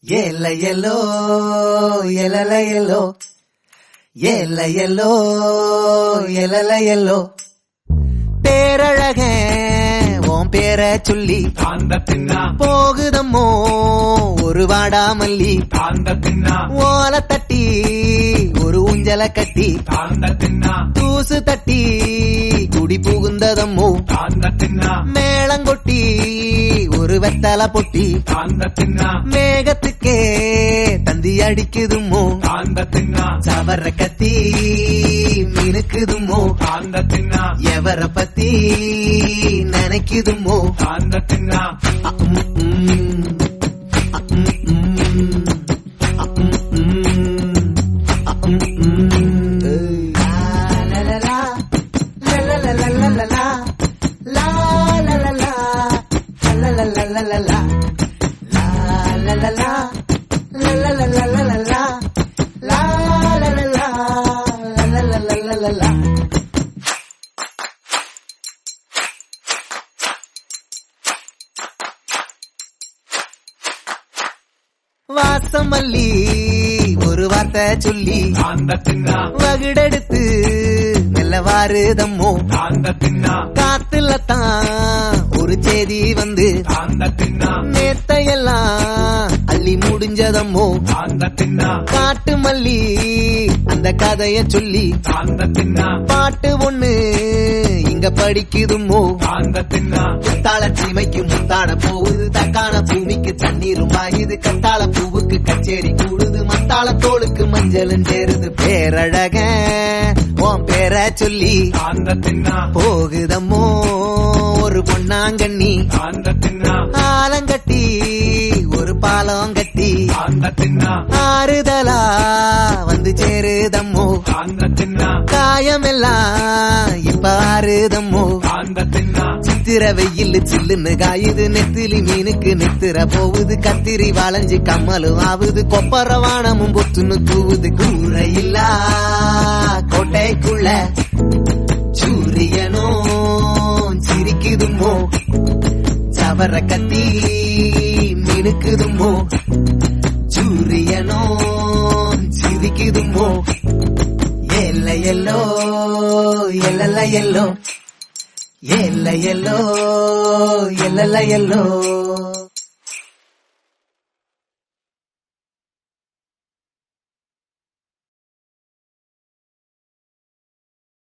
ஏல எல்லோ எலல எல்லோ ஏல எல்லோ எலல எல்லோ பேரழக உன் பேர சொல்லி தாந்த தின்னா போகுதம்மோ ஒரு வாடாமல்லி தாந்த தின்னா ஓல தட்டி ஒரு ஊஞ்சல கட்டி தாந்த தின்னா தூசு தட்டி குடி புகுந்ததம்மோ தாந்த தின்னா மேளங்கொட்டி ஒரு வெத்தல பொட்டி தாந்த தின்னா மேகத்துக்கே தந்தி அடிக்குதுமோ தாந்த தின்னா சவர கத்தி மினுக்குதுமோ தாந்த தின்னா எவர பத்தி நினைக்குதுமோ தாந்த தின்னா அம், ம். அம், ம். அம், ம். அம், ம். ஏய். லா, லா, லா. லா, லா, லா, லா, லா, லா, லா. லா, லா, லா, லா. லா, லா, லா, லா, லா, லா. லா, லா, லா, லா. லா, லா, லா, லா, லா, லா, லா. லா, லா, லா, லா. லா, லா, லா, லா, லா, லா. வாசமல்லி ஒரு வார்த்தை சொல்லி தாந்த தின்னா வகுடெடுத்து மெல்ல வாருதம்மோ தாந்த தின்னா காத்துல தான் ஒரு செய்தி வந்து தாந்த தின்னா நேத்தையெல்லாம் அள்ளி முடிஞ்சதம்மோ தாந்த தின்னா காட்டு மல்லி அந்த கதைய சொல்லி தாந்த தின்னா பாட்டு ஒண்ணு இங்க படிக்குதுமோ தாந்த தின்னா முத்தாள சீமைக்கு முத்தாட போகுது தக்கான பூமிக்கு தண்ணீரும் பாயுது கத்தாள பூவுக்கு கச்சேரி கூடுது மத்தாள தோளுக்கு மஞ்சளும் சேருது பேரழக உன் பேர சொல்லி தாந்த தின்னா போகுதம்மோ ஒரு பொன்னாங்கண்ணி தாந்த தின்னா ஆலங்கட்டி ஒரு பாலம் கட்டி தாந்த தின்னா ஆறுதலா வந்து சேருதம்மோ தாந்த தின்னா காயமெல்லாம் இப்ப ஆறுதம்மோ தாந்த தின்னா சித்திர வெயில் சில்லுன்னு காயுது நெத்திலி மீனுக்கு நெத்திர போகுது கத்திரி வளைஞ்சு கம்மலும் ஆவுது கொப்பர வானமும் பொத்துன்னு தூவுது கூரையில்லா கோட்டைக்குள்ள சூரியனோ சிரிக்குதுமோ சவர கத்தி மினுக்குதுமோ சூரியனோ சிரிக்குதுமோ எல்ல எல்லோ எல்லல்ல எல்லோ எல்ல எல்லோ எல்லல்ல எல்லோ